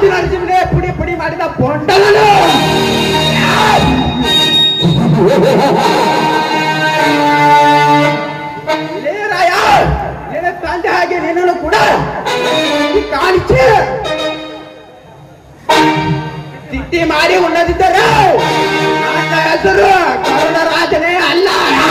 ನರಸಿಂಹನೇ ಪುಡಿ ಪುಡಿ ಮಾಡಿದ ಬೊಂಡಲನು ಲೇ ರಾಯ ನಿನ್ನ ತಂದೆ ಹಾಗೆ ನಿನ್ನನ್ನು ಕೂಡ ಈ ಕಾಣಿಸಿ ತಿಟ್ಟಿ ಮಾಡಿ ಉಣ್ಣದಿದ್ದರೆ ನನ್ನ ಹೆಸರು ಕರುಣ ರಾಜನೇ ಅಲ್ಲ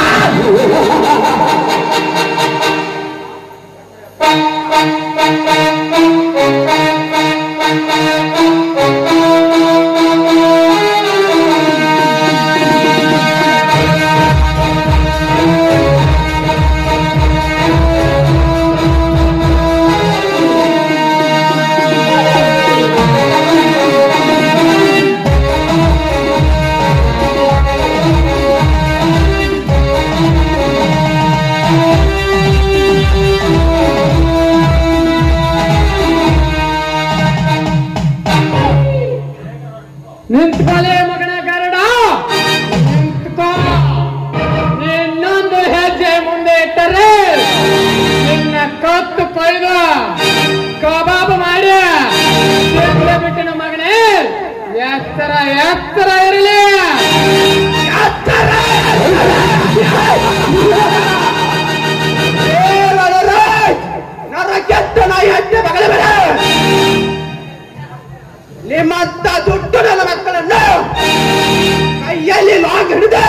ನಿಂತ್ಕೊಳ್ಳಿ ಮಗನ ಗರಡ ನಿಂತ್ಕೋ ಇನ್ನೊಂದು ಹೆಜ್ಜೆ ಮುಂದೆ ಇಟ್ಟರೆ ನಿನ್ನ ಕತ್ತು ಕೊಯ್ದು ಕಬಾಬ್ ಮಾಡಿ ತಿಂದು ಬಿಟ್ಟಿನ ಮಗನೇ ಎತ್ತರ ಎತ್ತರ ಇರಲಿ ನನ್ನ ಕೆಟ್ಟ ನಾಯಿ ಹಟ್ಟೆ ಮಗಳ ಬೇಡ ನಿಮ್ಮಂತ ದುಡ್ಡು ನನ್ನ ಮಕ್ಕಳನ್ನು ಕೈಯಲ್ಲಿ ಲಾಂಗ್ ಹಿಡಿದು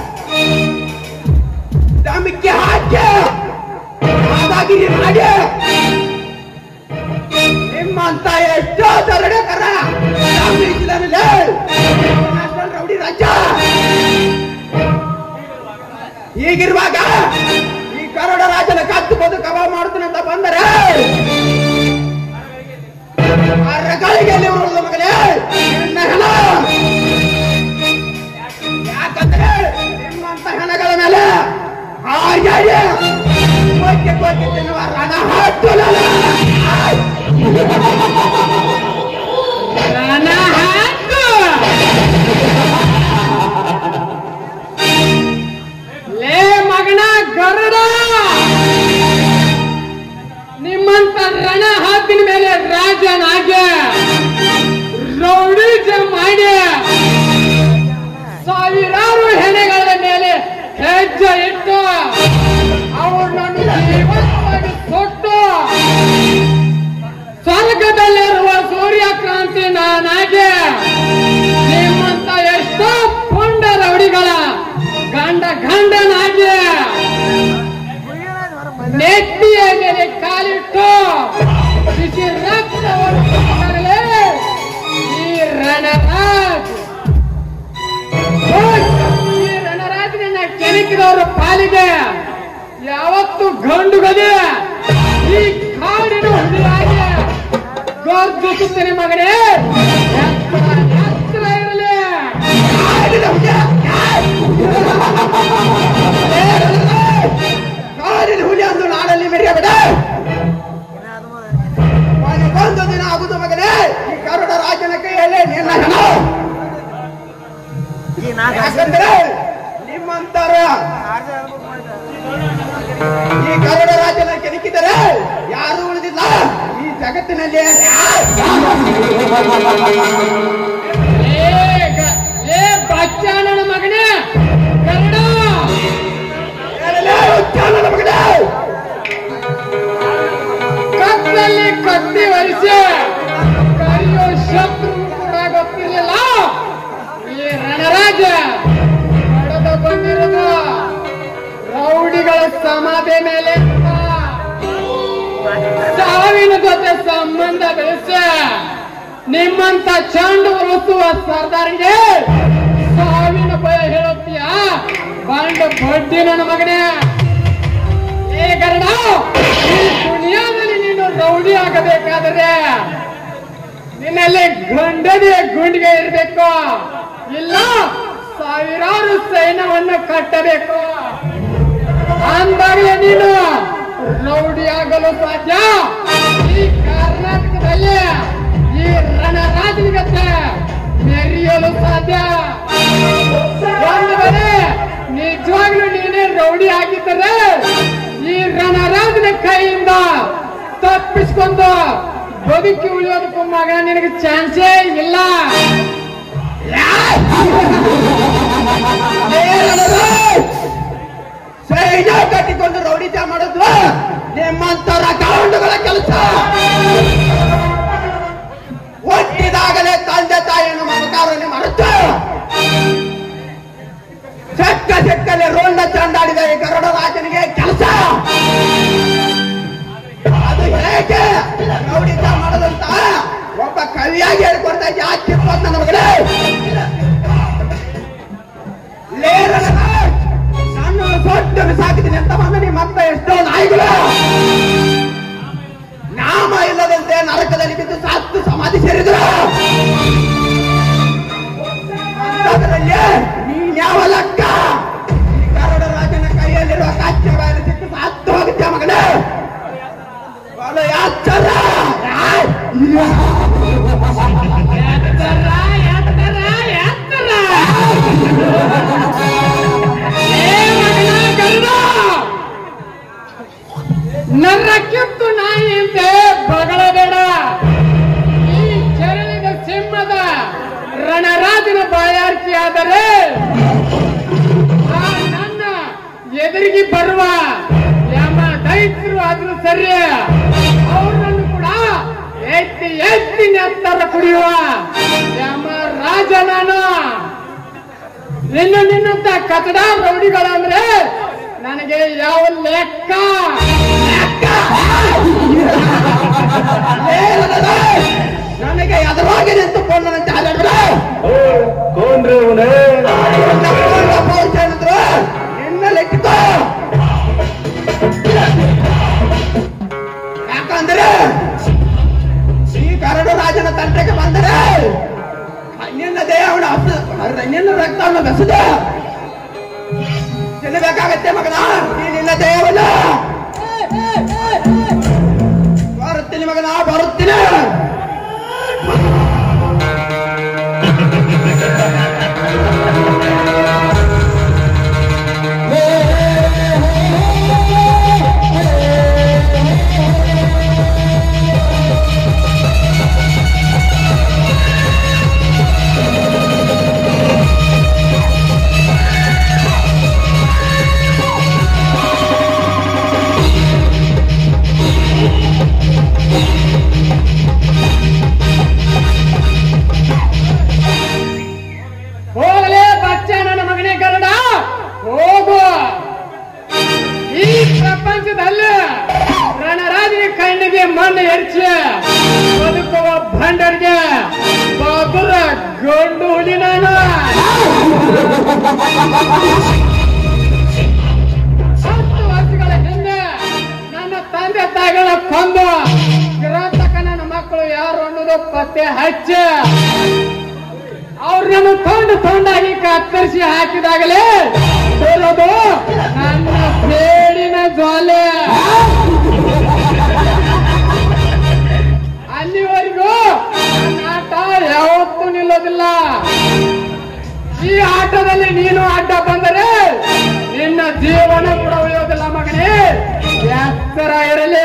ದಮಕ್ಕೆ ಹಾಕಿ ಹಾಗಾಗಿ ಮಾಡಿ ನಿಮ್ಮಂತ ಎಷ್ಟೋ ದರಡಕರ ರೌಡಿ ರಾಜ್ಯ ಹೀಗಿರುವಾಗ ಈ ಕನ್ನಡ ರಾಜನ ಕತ್ತುಕೊಂಡು ಕಬಾಬ್ ಮಾಡ್ತೀನಿ ಅಂತ ಬಂದರೆ ಆ ರಗಳಿಗೆ ಎಲ್ಲಿ ಉರುಳಿದ ಮಗನೇ ನಿನ್ನ ಹೆಣ ಯಾಕಂದ್ರೆ ನಿಮ್ಮಂತ ಹೆಣಗಳ ಮೇಲೆ ಹಾಯಾಡಿ ಕೋಟಿ ಕೋಟಿ ತಿನ್ನುವ ರಣ ಹಾಕುಲಲ್ಲ. ನನ್ನ ಹಾಕು ಲೇ ಮಗನ ಗರುಡ ನಿಮ್ಮಂತ ರಣ ಹಾತಿನ ಮೇಲೆ ರಾಜನಾಗೆ ರೌಡಿಜ ಮಾಡಿ ಸಾವಿರಾರು ಹೆಣೆಗಳ ಮೇಲೆ ಹೆಜ್ಜೆ ಇಟ್ಟು ಅವರನ್ನು ಜೀವಂತವಾಗಿ ತೊಟ್ಟು ಸ್ವರ್ಗದಲ್ಲಿರುವ ಸೂರ್ಯಕ್ರಾಂತಿ ನಾನಾಗೆ ನಿಮ್ಮಂತ ಎಷ್ಟೋ ಪುಂಡ ರೌಡಿಗಳ ಗಂಡ ಗಂಡನಾಗಿ ನೆತ್ತಿಯ ಮೇಲೆ ಕಾಲಿಟ್ಟು ಬಿಸಿ ರಕ್ತವನ್ನು ತರಲೇ ಈ ರಣರಾಜ್ ಈ ರಣರಾಜನನ್ನ ಕೆಣಕಿದವರ ಪಾಲಿಗೆ ಯಾವತ್ತು ಗಂಡು ಗದೆ ಈ ಕಾಡಿನ ಹುಲಿಯಾಗಿ ಗರ್ಜಿಸುತ್ತೇನೆ ಮಗನೇ ಎತ್ತರ ಎತ್ತರ ಇರಲಿ ಕಾಡಿನ ಹುಲಿ ಕಾಡಿನ ಹುಲಿ ಅಂದು ನಾಡಲ್ಲಿ ಮೆರೆಯಬೇಡ ಒಂದು ದಿನ ಆಗುದು ಮಗನೇ ಈ ಕರುಡ ರಾಜನ ಕೈಯಲ್ಲಿ ನಿನ್ನ ಹೆಣ ಯಾಕಂದ್ರೆ ನಿಮ್ಮಂತರ ಈ ಕರುಡ ರಾಜನ ಕೆಣಕಿದರೆ ಯಾರು ಉಳಿದಿಲ್ಲ ಈ ಜಗತ್ತಿನಲ್ಲಿ ಏ ಗ- ಏ ಬಚ್ಚಾನನ ಮಗನೇ ಕನ್ನಡ ಹೇಳಲೇ ಉಚ್ಚಾರಣ ಮಗನೇ ಕತ್ತಲ್ಲಿ ಕತ್ತಿ ವರಿಸಿ ಕರೆಯೋ ಶತ್ರು ಕೂಡ ಗೊತ್ತಿರಲಿಲ್ಲ ಈ ರಣರಾಜ ನಡೆದು ಬಂದಿರೋದು ರೌಡಿಗಳ ಸಮಾಧಿ ಮೇಲೆ ಅಂತ. ಸಾವಿನ ಜೊತೆ ಸಂಬಂಧ ಬೆಳೆಸಿ ನಿಮ್ಮಂತ ಚಂಡು ಉಳಿಸುವ ಸರ್ದಾರಿಗೆ ಸಾವಿನ ಭಯ ಹೇಳುತ್ತೀಯ ಬಂಡ ಬಡ್ಡಿ ನನ್ನ ಮಗನೇ ಏ ಗರಡ ಈ ದುನಿಯಾದಲ್ಲಿ ನೀನು ರೌಡಿ ಆಗಬೇಕಾದರೆ ನಿನ್ನಲ್ಲಿ ಗಂಡದಿಯ ಗುಂಡಿಗೆ ಇರಬೇಕು ಇಲ್ಲ ಸಾವಿರಾರು ಸೈನ್ಯವನ್ನು ಕಟ್ಟಬೇಕು ಅಂದಾಗಲೇ ನೀನು ರೌಡಿ ಆಗಲು ಸಾಧ್ಯ ಈ ಕರ್ನಾಟಕದಲ್ಲಿ ಈ ರಣರಾಜನಿಗತ್ತೆ ಮೆರೆಯಲು ಸಾಧ್ಯ ಒಂದು ವೇಳೆ ನಿಜವಾಗ್ಲೂ ನೀನೇ ರೌಡಿ ಆಗಿದ್ದರೆ ಈ ರಣರಾಜನ ಕೈಯಿಂದ ತಪ್ಪಿಸ್ಕೊಂಡು ಬದುಕಿ ಉಳಿಯೋದಕ್ಕೂ ಮಗ ನಿನಗೆ ಚಾನ್ಸೇ ಇಲ್ಲ ಸೈಜ ಕಟ್ಟಿಕೊಂಡು ರೌಡಿತ ಮಾಡೋದು ನಿಮ್ಮಂತರ ಕೌಂಡುಗಳ ಕೆಲಸ ಒಟ್ಟಿದಾಗಲೇ ತಂದೆ ತಾಯಿಯನ್ನು ಮಮಕಾರನೆ ಮರೆತು ಚಕ್ಕ ಚಕ್ಕಲೆ ರೋಲ್ನ ಚಂಡಾಡಿದ ಈ ಗರುಡ ರಾಜನಿಗೆ ಕೆಲಸ ಅದು ಹೇಗೆ ರೌಡಿತ ಮಾಡೋದಂತ ಒಬ್ಬ ಕವಿಯಾಗಿ ಹೇಳ್ಕೊಡ್ತಾ ಇದ್ದೆ ಆ ತಿಪ್ಪತ್ ನನ್ನ ಮಗಳೇ ಲೇರನ ನಾನು ಸೊಟ್ಟನ್ನು ಸಾಕಿದ್ದೀನಿ ಅಂತ ಬಂದ ನಿಮ್ಮ ಅಪ್ಪ ಎಷ್ಟೋ ನಾಯಿಗಳು ನಾಮ ಇಲ್ಲದಂತೆ ನರಕದಲ್ಲಿ ಬಿದ್ದು ಸತ್ತು ಸಮಾಧಿ ಸೇರಿದ್ರು ಅಂಥದ್ರಲ್ಲಿ ನೀನ್ ಯಾವ ಲೆಕ್ಕ ಈ ಕರಡ ರಾಜನ ಕೈಯಲ್ಲಿರುವ ಕಚ್ಚೆ ಬಾಯಲ್ಲಿ ಸಿಟ್ಟು ಸತ್ತು ಹೋಗುತ್ತೆ ಮಗನೇ ಬಲು ಯಾಚರ ಎತ್ತರ, ಎತ್ತರ, ಎತ್ತರ. ಏ ಮಗನ ಗರುಡ! ನನ್ನ ಕಿತ್ತು ನಾಯಿಯಂತೆ ಬಗಳಬೇಡ ಈ ಕೆರಳಿದ ಸಿಂಹದ ರಣರಾಜನ ಬಾಯಾರಿಕೆ ಆದರೆ ಆ ನನ್ನ ಎದುರಿಗೆ ಬರುವ ಯಮ ದೈತ್ಯರು ಆದ್ರೂ ಸರಿ ಅವ್ರನ್ನು ಕೂಡ ಎತ್ತಿ ಎತ್ತಿ ನೆತ್ತರ ಕುಡಿಯುವ ಯಮ ರಾಜ ನಾನು ಇನ್ನು ನಿನ್ನಂತ ಕಟ್ಟಡ ರೌಡಿಗಳಂದ್ರೆ ನನಗೆ ಯಾವ ಲೆಕ್ಕ ಲೆಕ್ಕ ನನಗೆ ಎದುರಾಗಿ ನಿಂತುಕೊಂಡಂತೆ ಹಾಗಾದ್ರೆ ಕೌನ್ರಿ ಅವನೇ ನಿನ್ನಲ್ಲಿಟ್ಟುಕೋ ಯಾಕಂದ್ರೆ ಈ ಕರಡು ರಾಜನ ತಂಟೆಗೆ ಬಂದರೆ ನಿನ್ನ ದೇಹವನ್ನು ಹಸು ನಿನ್ನ ರಕ್ತವನ್ನು ಬೆಸದ ತಿನ್ನಬೇಕಾಗತ್ತೆ ಮಗನ ಈ ನಿನ್ನ ದೇಹವನ್ನು ಬರುತ್ತೀನಿ ಮಗನ ಬರುತ್ತೀನಿ ಹೋಗಲೇ ಬಚ್ಚ ನನ್ನ ಮಗನೇ ಗರುಡ ಹೋಗು ಈ ಪ್ರಪಂಚದಲ್ಲಿ ರಣರಾಜನ ಕಣ್ಣಿಗೆ ಮಣ್ಣು ಎರಚಿ ಬದುಕುವ ಭಂಡರಿಗೆ ಬದುರ ಗಂಡು ಹುಲಿ ನಾನು ಹತ್ತು ವರ್ಷಗಳ ಹಿಂದೆ ನನ್ನ ತಂದೆ ತಾಯಿಗಳ ಕೊಂದು ಗಿರಾತಕ ನನ್ನ ಮಕ್ಕಳು ಯಾರು ಅನ್ನೋದು ಪತ್ತೆ ಹಚ್ಚಿ ಅವ್ರನ್ನು ತೊಂಡು ತೊಂಡಾಗಿ ಕತ್ತರಿಸಿ ಹಾಕಿದಾಗಲೇ ಬರೋದು ನನ್ನ ಬೇಡಿನ ಜ್ವಾಲೆ ಅಲ್ಲಿವರೆಗೂ ನನ್ನ ಆಟ ಯಾವತ್ತೂ ನಿಲ್ಲೋದಿಲ್ಲ ಈ ಆಟದಲ್ಲಿ ನೀನು ಅಡ್ಡ ಬಂದರೆ ನಿನ್ನ ಜೀವನ ಕೂಡ ಉಳಿಯೋದಿಲ್ಲ ಮಗನೇ ಎತ್ತರ ಇರಲಿ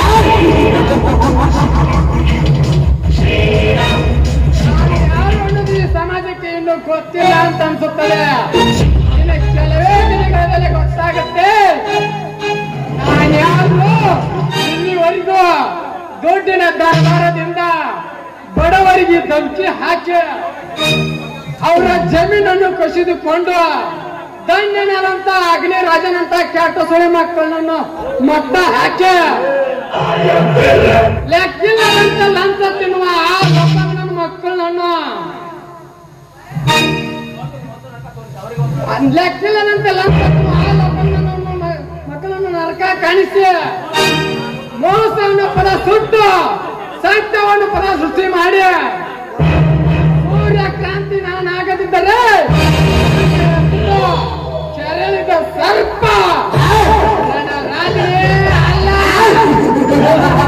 ನಾನು ಯಾರು ಅನ್ನೋದು ಈ ಸಮಾಜಕ್ಕೆ ಇನ್ನು ಗೊತ್ತಿಲ್ಲ ಅಂತ ಅನ್ಸುತ್ತದೆ ಇನ್ನು ಕೆಲವೇ ದಿನಗಳಲ್ಲಿ ಗೊತ್ತಾಗುತ್ತೆ ನಾನು ಯಾರು ಇಲ್ಲಿವರೆಗೂ ದುಡ್ಡಿನ ದರ್ಬಾರದಿಂದ ಬಡವರಿಗೆ ಧಮಕಿ ಹಾಕಿ ಅವರ ಜಮೀನನ್ನು ಕಸಿದುಕೊಂಡು ದಂಡನಂತ ಅಗ್ನಿ ರಾಜನಂತ ಕೆಟ್ಟ ಸುಳಿ ಮಕ್ಕಳನ್ನು ಮಟ್ಟ ಹಾಕಿ ಲೆಕ್ಕಿಲ್ಲದಂತ ಲಂಚ ತಿನ್ನುವ ಆ ನನ್ನ ಮಕ್ಕಳನ್ನು ಲೆಕ್ಕಿಲ್ಲದಂತ ಲಂಚ ತಿನ್ನುವ ಆ ಲೋಕಣ್ಣನನ್ನು ಮ- ಮಕ್ಕಳನ್ನು ನರಕ ಕಾಣಿಸಿ ಮೋಸವನ್ನು ಪದ ಸುಟ್ಟು ಸತ್ಯವನ್ನು ಪದ ಸೃಷ್ಟಿ ಮಾಡಿ ಸೂರ್ಯ ಕ್ರಾಂತಿ ನಾನಾಗದಿದ್ದರೆ ಕೆರಳಿದ ಸರ್ಪ ನನ್ನ ರಾಜನೇ ಅಲ್ಲ